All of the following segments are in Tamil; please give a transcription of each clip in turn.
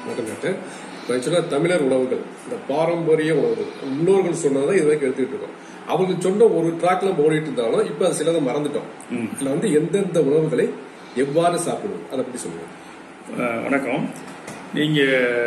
வணக்கம் டாக்டர் ஆக்சுவலாக தமிழர் உணவுகள் இந்த பாரம்பரிய உணவுகள் முன்னோர்கள் சொன்னதை இது வரைக்கும் எடுத்துக்கிட்டு இருக்கோம் அவங்க சொன்ன ஒரு ட்ராக்ல ஓடிட்டு இருந்தாலும் இப்போ அது சிலதை மறந்துட்டோம் இதுல வந்து எந்தெந்த உணவுகளை எவ்வாறு சாப்பிடுவோம் அதை பத்தி சொல்லுங்க அஹ் வணக்கம் நீங்க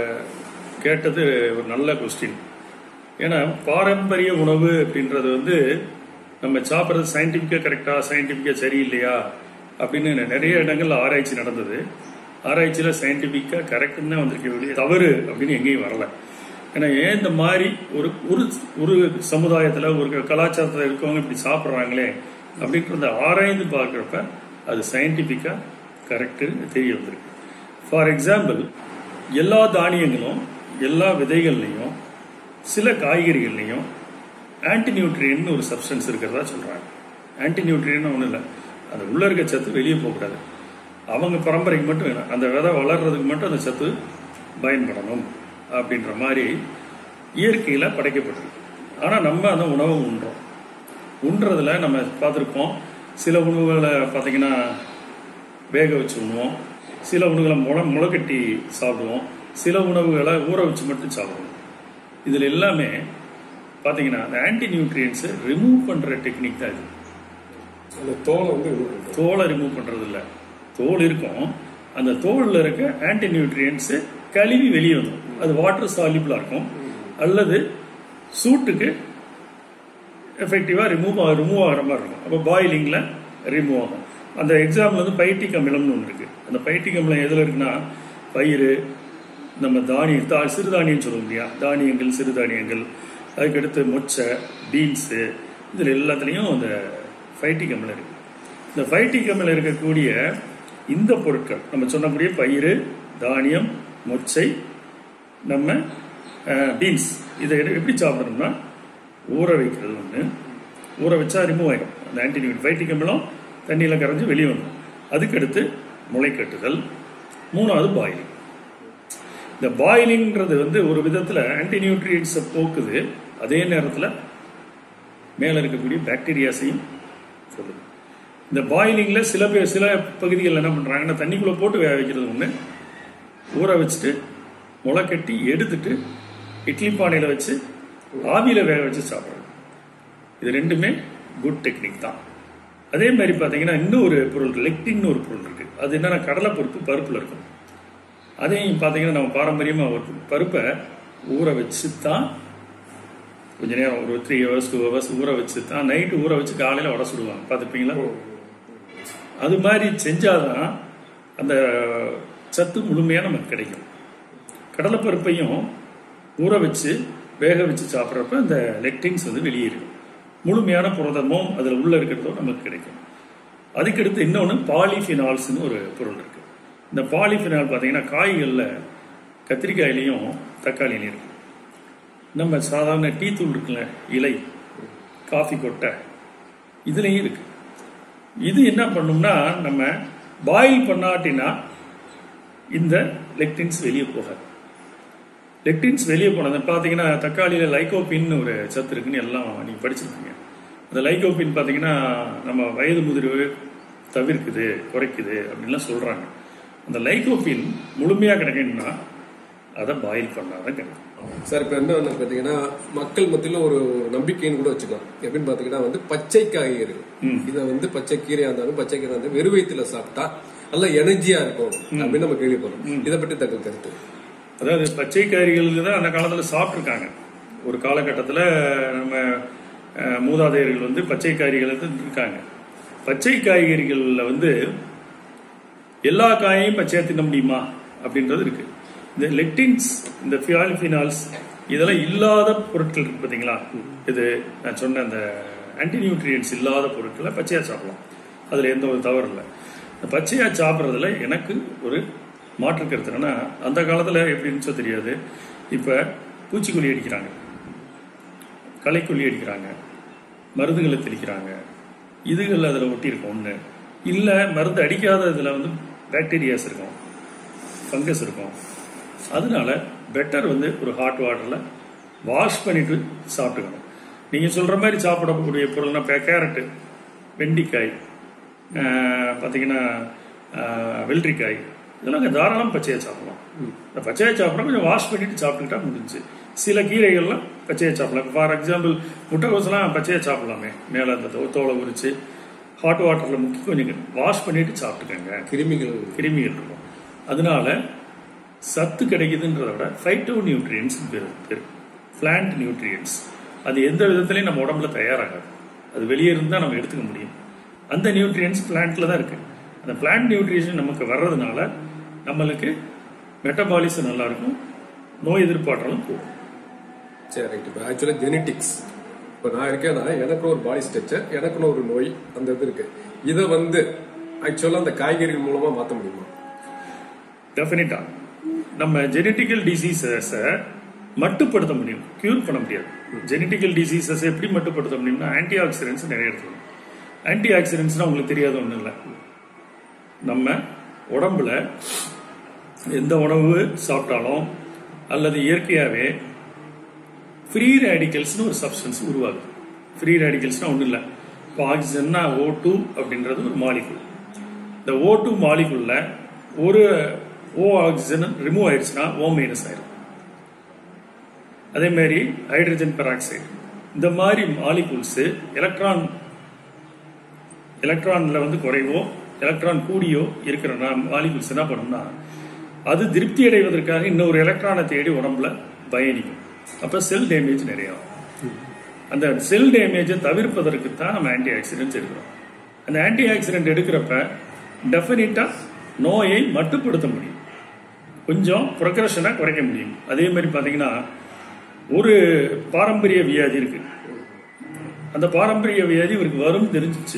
கேட்டது ஒரு நல்ல கொஸ்டின் ஏன்னா பாரம்பரிய உணவு அப்படின்றது வந்து நம்ம சாப்பிட்றது சயின்டிஃபிக்கா கரெக்டா சயின்டிஃபிக்கா சரியில்லையா அப்படின்னு நிறைய இடங்கள்ல ஆராய்ச்சி நடந்தது ஆராய்ச்சியில சயின்டிஃபிக்கா கரெக்ட்னு தான் வந்திருக்க வெளியே தவறு அப்படின்னு எங்கேயும் வரல ஏன்னா ஏன் இந்த மாதிரி ஒரு ஒரு ஒரு சமுதாயத்துல ஒரு கலாச்சாரத்துல இருக்கவங்க இப்படி சாப்பிட்றாங்களே அப்படின்றத ஆராய்ந்து பார்க்குறப்ப அது சயின்டிஃபிக்கா கரெக்டுன்னு தெரிய வந்திருக்கு ஃபார் எக்ஸாம்பிள் எல்லா தானியங்களும் எல்லா விதைகள்லையும் சில காய்கறிகள்லையும் ஆன்டி நியூட்ரியன் ஒரு சப்ஸ்டன்ஸ் இருக்கிறதா சொல்றாங்க ஆன்டி நியூட்ரியன் ஒன்றும் இல்லை அந்த உள்ள இருக்க சத்து வெளியே போகக்கூடாது அவங்க பரம்பரைக்கு மட்டும் வேணும் அந்த விதை வளர்றதுக்கு மட்டும் அந்த சத்து பயன்படணும் அப்படின்ற மாதிரி இயற்கையில படைக்கப்பட்டிருக்கு ஆனா நம்ம அந்த உணவை உண்றோம் உண்றதுல நம்ம பார்த்துருப்போம் சில உணவுகளை பார்த்தீங்கன்னா வேக வச்சு உண்ணுவோம் சில உணவுகளை முளை முளைக்கட்டி சாப்பிடுவோம் சில உணவுகளை ஊற வச்சு மட்டும் சாப்பிடுவோம் இதில் எல்லாமே பார்த்தீங்கன்னா அந்த ஆன்டி நியூட்ரியன்ஸை ரிமூவ் பண்ணுற டெக்னிக் தான் இது அந்த தோலை வந்து remove பண்றது. தோலை ரிமூவ் பண்ணுறது இல்லை தோல் இருக்கும் அந்த தோலில் இருக்க ஆன்டி நியூட்ரியன்ஸ் கழுவி வெளியே வந்துடும் அது வாட்டர் சால்யூபிளாக இருக்கும் அல்லது சூட்டுக்கு எஃபெக்டிவாக ரிமூவ் ரிமூவ் ஆகிற மாதிரி இருக்கும் அப்போ பாயிலிங்கில் ரிமூவ் ஆகும் அந்த எக்ஸாம்பிள் வந்து பைட்டிக் அமிலம்னு ஒன்று இருக்குது அந்த பைட்டிக் அமிலம் எதில் இருக்குன்னா பயிறு நம்ம தானியம் தா சிறுதானியம் சொல்லுவோம் இல்லையா தானியங்கள் சிறுதானியங்கள் அதுக்கடுத்து மொச்சை பீன்ஸு இதில் எல்லாத்துலேயும் அந்த ஃபைட்டிக் அமிலம் இருக்குது இந்த ஃபைட்டிக் அமிலம் இருக்கக்கூடிய இந்த பொருட்கள் நம்ம சொன்னக்கூடிய பயிறு தானியம் மொச்சை நம்ம பீன்ஸ் இதை எடு- எப்படி சாப்பிடணும்னா ஊற வைக்கிறது ஒன்று ஊற வச்சா ரிமூவ் ஆகிடும் அந்த ஆன்டினியூட் ஃபைட்டிக் அமிலம் தண்ணியில் கரைஞ்சு வெளியே வந்துடும் அதுக்கடுத்து முளைக்கட்டுதல் மூணாவது பாயிலிங் இந்த பாயிலிங்கிறது வந்து ஒரு விதத்தில் ஆன்டி நியூட்ரியன்ஸை போக்குது அதே நேரத்தில் மேலே இருக்கக்கூடிய பாக்டீரியாஸையும் சொல்லுது இந்த பாயிலிங்கில் சில பேர் சில பகுதிகள் என்ன பண்ணுறாங்கன்னா தண்ணிக்குள்ளே போட்டு வேக வைக்கிறது ஒன்று ஊற வச்சுட்டு முளை கட்டி எடுத்துட்டு இட்லி பானையில் வச்சு ஆவியில் வேக வச்சு சாப்பிட்றது இது ரெண்டுமே குட் டெக்னிக் தான் அதே மாதிரி பார்த்தீங்கன்னா இன்னும் ஒரு பொருள் லெக்டின்னு ஒரு பொருள் இருக்கு அது என்னன்னா கடலை பருப்பு பருப்பில் இருக்கும் அதையும் பார்த்தீங்கன்னா நம்ம பாரம்பரியமாக ஒரு பருப்பை ஊற வச்சு தான் கொஞ்ச நேரம் ஒரு த்ரீ ஹவர்ஸ் டூ ஹவர்ஸ் ஊற வச்சு தான் நைட்டு ஊற வச்சு காலையில் உட சுடுவாங்க பார்த்துருப்பீங்களா அது மாதிரி செஞ்சாதான் அந்த சத்து முழுமையாக நமக்கு கிடைக்கும் கடலைப்பருப்பையும் ஊற வச்சு வேக வச்சு சாப்பிட்றப்ப அந்த லெக்டின்ஸ் வந்து வெளியேறும் முழுமையான புரதமும் அதில் உள்ள இருக்கிறதோ நமக்கு கிடைக்கும் அதுக்கடுத்து இன்னொன்று பாலிஃபினால்ஸ்னு ஒரு பொருள் இருக்கு இந்த பாலிஃபினால் பார்த்தீங்கன்னா காய்களில் கத்திரிக்காயிலையும் தக்காளிலையும் இருக்கு நம்ம சாதாரண டீ தூள் இருக்குல்ல இலை காஃபி கொட்டை இதுலேயும் இருக்கு இது என்ன பண்ணும்னா நம்ம பாயில் பண்ணாட்டினா இந்த லெக்டின்ஸ் வெளியே போகாது லெக்டின்ஸ் வெளியே போனது பார்த்தீங்கன்னா தக்காளியில் லைகோபின்னு ஒரு சத்து இருக்குன்னு எல்லாம் நீங்கள் படிச்சிருக்கீங்க அந்த லைகோபின் பார்த்தீங்கன்னா நம்ம வயது முதிர்வு தவிர்க்குது குறைக்குது அப்படின்லாம் சொல்கிறாங்க அந்த லைகோபின் முழுமையாக கிடைக்கணும்னா அதை பாயில் பண்ணாதான் கிடைக்கும் சார் இப்போ என்ன வந்து பாத்தீங்கன்னா மக்கள் மத்தியில ஒரு நம்பிக்கைன்னு கூட வச்சுக்கலாம் எப்படின்னு பாத்தீங்கன்னா வந்து பச்சை காய்கறிகள் இதை வந்து பச்சை கீரையா இருந்தாலும் பச்சை கீரை இருந்தாலும் வெறும் வயிற்றுல சாப்பிட்டா நல்ல எனர்ஜியா இருக்கும் அப்படின்னு நம்ம கேள்விப்படுறோம் இதை பற்றி தங்கள் கருத்து அதாவது பச்சை காய்கறிகள் தான் அந்த காலத்தில் சாப்பிட்ருக்காங்க ஒரு காலகட்டத்தில் நம்ம அஹ், மூதாதையர்கள் வந்து பச்சை காய்கறிகள் வந்து இருக்காங்க பச்சை காய்கறிகளில் வந்து எல்லா காயையும் பச்சையாக தின்ன முடியுமா அப்படின்றது இருக்கு இந்த லெக்டின்ஸ் இந்த ஃபியாலிஃபினால்ஸ் இதெல்லாம் இல்லாத பொருட்கள் இருக்கு பார்த்தீங்களா இது நான் சொன்ன அந்த ஆன்டி நியூட்ரியன்ஸ் இல்லாத பொருட்களை பச்சையாக சாப்பிடலாம் அதில் எந்த ஒரு தவறு இல்லை இந்த பச்சையாக சாப்பிட்றதுல எனக்கு ஒரு மாற்று கருத்து என்னன்னா அந்த காலத்தில் எப்படின்னு தெரியாது இப்போ பூச்சிக்கொல்லி அடிக்கிறாங்க களைக்கொல்லி அடிக்கிறாங்க மருந்துகளை தெளிக்கிறாங்க இதுகள் அதில் ஒட்டியிருக்கும் ஒன்று இல்லை மருந்து அடிக்காத இதில் வந்து பாக்டீரியாஸ் இருக்கும் ஃபங்கஸ் இருக்கும் அதனால பெட்டர் வந்து ஒரு ஹாட் வாட்டரில் வாஷ் பண்ணிட்டு சாப்பிட்டுக்கணும் நீங்கள் சொல்கிற மாதிரி சாப்பிடக்கூடிய பொருள்னா இப்போ கேரட்டு வெண்டிக்காய் ஆஹ், பார்த்தீங்கன்னா ஆஹ், வெள்ளரிக்காய் இதெல்லாம் இங்க தாராளம் பச்சையா சாப்பிடலாம் இந்த பச்சையா சாப்பிடலாம் கொஞ்சம் வாஷ் பண்ணிட்டு சாப்பிட்டுக்கிட்டா முடிஞ்சு சில கீரைகள்லாம் பச்சையா சாப்பிடலாம் ஃபார் எக்ஸாம்பிள் முட்டைகோசெல்லாம் பச்சையா சாப்பிடலாமே மேல அந்த தோ- தோலை உரிச்சு ஹாட் வாட்டர்ல முக்கி கொஞ்சம் வாஷ் பண்ணிட்டு சாப்பிட்டுக்கோங்க கிருமிகள் கிருமிகள் இருக்கும் அதனால சத்து கிடைக்குதுன்றத விட ஃபைட்டோ நியூட்ரியன்ஸ் பேர் பேர் பிளான்ட் நியூட்ரியன்ஸ் அது எந்த விதத்துலையும் நம்ம உடம்புல தயாராகாது அது வெளியே இருந்து தான் நம்ம எடுத்துக்க முடியும் அந்த நியூட்ரியன்ஸ் பிளான்ட்ல தான் இருக்கு அந்த பிளான்ட் நியூட்ரிஷன் நமக்கு வர்றதுனால நம்மளுக்கு மெட்டபாலிசம் நல்லா இருக்கும் நோய் எதிர்ப்பாற்றலும் கூடும் சரி ரைட் இப்போ ஆக்சுவலாக ஜெனட்டிக்ஸ் இப்போ நான் இருக்கேன்னா எனக்கு ஒரு பாடி ஸ்ட்ரக்சர் எனக்குன்னு ஒரு நோய் அந்த இது இருக்கு இதை வந்து ஆக்சுவலாக அந்த காய்கறிகள் மூலமா மாற்ற முடியுமா டெஃபினட்டா நம்ம ஜெனட்டிக்கல் டிசீசஸை மட்டுப்படுத்த முடியும் கியூர் பண்ண முடியாது ஜெனட்டிக்கல் டிசீசஸ் எப்படி மட்டுப்படுத்த முடியும்னா ஆன்டி ஆக்சிடென்ட்ஸ் நிறைய எடுத்துக்கணும் ஆன்டி ஆக்சிடென்ட்ஸ்னா உங்களுக்கு தெரியாத ஒன்றும் இல்லை நம்ம உடம்புல எந்த உணவு சாப்பிட்டாலும் அல்லது இயற்கையாகவே ஃப்ரீ ரேடிக்கல்ஸ்னு ஒரு சப்ஸ்டன்ஸ் உருவாகுது ஃப்ரீ ரேடிக்கல்ஸ்னா ஒன்றும் இல்லை இப்போ ஆக்சிஜன்னா ஓ டூ அப்படின்றது ஒரு மாலிகுல் இந்த ஓ டூ மாலிகுல்ல ஒரு ஓ ஆக்சிஜன் ரிமூவ் ஆயிடுச்சுன்னா ஓ மைனஸ் ஆயிடும் அதே மாதிரி ஹைட்ரஜன் பெராக்சைடு இந்த மாதிரி மாலிகுல்ஸ் எலக்ட்ரான் எலக்ட்ரான்ல வந்து குறைவோ எலக்ட்ரான் கூடியோ இருக்கிற மாலிகுல்ஸ் என்ன பண்ணும்னா அது திருப்தி அடைவதற்காக இன்னொரு எலக்ட்ரானை தேடி உடம்புல பயணிக்கும் அப்ப செல் டேமேஜ் நிறைய ஆகும் அந்த செல் டேமேஜை தவிர்ப்பதற்கு தான் நம்ம ஆன்டி ஆக்சிடென்ட்ஸ் எடுக்கிறோம் அந்த ஆன்டி ஆக்சிடென்ட் எடுக்கிறப்ப டெஃபினட்டா நோயை மட்டுப்படுத்த முடியும் கொஞ்சம் ப்ரொக்ரஷனை குறைக்க முடியும் அதே மாதிரி பார்த்தீங்கன்னா ஒரு பாரம்பரிய வியாதி இருக்கு அந்த பாரம்பரிய வியாதி இவருக்கு வரும் தெரிஞ்சிச்சு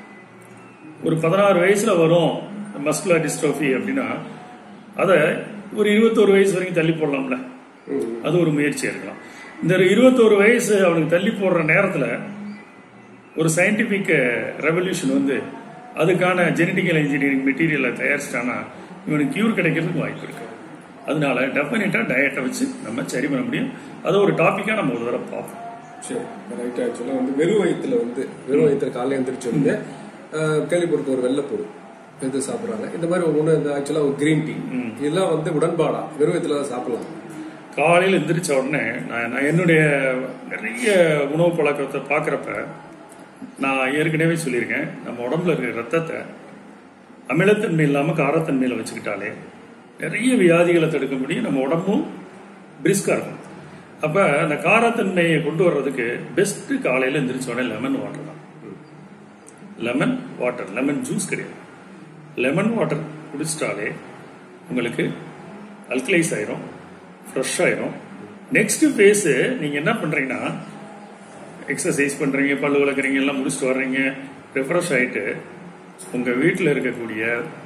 ஒரு பதினாறு வயசுல வரும் மஸ்குலர் டிஸ்ட்ரோஃபி அப்படின்னா அதை ஒரு இருபத்தோரு வயசு வரைக்கும் தள்ளி போடலாம்ல அது ஒரு முயற்சியா இருக்கலாம் இந்த இருபத்தோரு வயசு அவனுக்கு தள்ளி போடுற நேரத்துல ஒரு சயின்டிபிக் ரெவல்யூஷன் வந்து அதுக்கான ஜெனட்டிக்கல் இன்ஜினியரிங் மெட்டீரியலை தயாரிச்சிட்டானா இவனுக்கு கியூர் கிடைக்கிறதுக்கு வாய்ப்பு இருக்கு அதனால டெஃபினட்டா டயட்டை வச்சு நம்ம சரி பண்ண முடியும் அதை ஒரு டாபிக்கா நம்ம ஒரு தடவை பார்ப்போம் சரி ரைட் ஆக்சுவலாக வந்து வெறும் வயிற்றுல வந்து வெறும் வயிற்றுல காலையில் எழுந்திரிச்சு வந்து ஆஹ், கேள்விப்பட்ட ஒரு வெள்ளைப்பூடு இது சாப்பிட்றாங்க இந்த மாதிரி ஒன்று இந்த ஆக்சுவலாக ஒரு கிரீன் டீ இதெல்லாம் வந்து உடன்பாடா வெறும் வயிற்றுல தான் சாப்பிடலாம் காலையில் எந்திரிச்ச உடனே நான் நான் என்னுடைய நிறைய உணவு பழக்கத்தை பார்க்குறப்ப நான் ஏற்கனவே சொல்லியிருக்கேன் நம்ம உடம்புல இருக்கிற ரத்தத்தை அமிலத்தன்மை இல்லாமல் காரத்தன்மையில் வச்சுக்கிட்டாலே நிறைய வியாதிகளை தடுக்க முடியும் நம்ம உடம்பும் பிரிஸ்காக இருக்கும் அப்போ அந்த காரத்தன்மையை கொண்டு வர்றதுக்கு பெஸ்ட் காலையில் எந்திரிச்ச உடனே லெமன் வாட்டர் தான் லெமன் வாட்டர் லெமன் ஜூஸ் கிடையாது லெமன் வாட்டர் குடிச்சிட்டாலே உங்களுக்கு அல்கலைஸ் ஆயிரும் ஃப்ரெஷ் ஆயிரும் நெக்ஸ்ட் ஃபேஸ் நீங்க என்ன பண்றீங்கன்னா எக்ஸசைஸ் பண்றீங்க பல்லு விளக்குறீங்க எல்லாம் முடிச்சுட்டு வர்றீங்க ரெஃப்ரெஷ் ஆயிட்டு உங்க வீட்டில் இருக்கக்கூடிய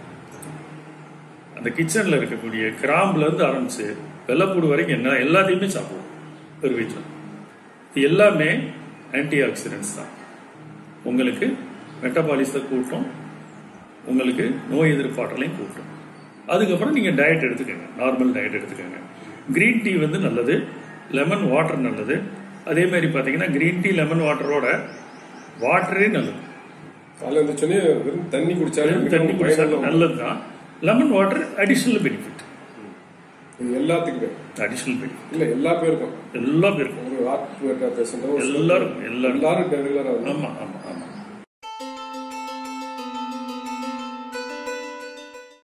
அந்த கிச்சன்ல இருக்கக்கூடிய கிராம்புல இருந்து ஆரம்பிச்சு வெள்ளப்பூடு வரைக்கும் என்ன எல்லாத்தையுமே சாப்பிடுவோம் ஒரு வீட்டில் இது எல்லாமே ஆன்டி ஆக்சிடென்ட்ஸ் தான் உங்களுக்கு மெட்டபாலிசத்தை கூட்டும் உங்களுக்கு நோய் எதிர்ப்பாற்றலையும் கூட்டும் அதுக்கப்புறம் நீங்க டயட் எடுத்துக்கோங்க நார்மல் டயட் எடுத்துக்கோங்க கிரீன் டீ வந்து நல்லது லெமன் வாட்டர் நல்லது அதே மாதிரி பாத்தீங்கன்னா கிரீன் டீ லெமன் வாட்டரோட வாட்டரே நல்லது காலையில் எழுந்திரிச்சோடனே வெறும் தண்ணி குடிச்சாலே வெறும் தண்ணி மிகவும் குடிச்சா பயனுள்ள ஒண்ணு. நல்லது தான் லெமன் வாட்டர் அடிஷனல் பெனிஃபிட் இது எல்லாத்துக்குமே அடிஷனல் பெனிஃபிட் இல்ல எல்லா பேருக்கும் எல்லா பேருக்கும் ஒரு ஹார்ட் பேஷண்டோ எல்லாரும் எல்லாரும் எல்லாரும் ரெகுலரா ஆமா ஆமா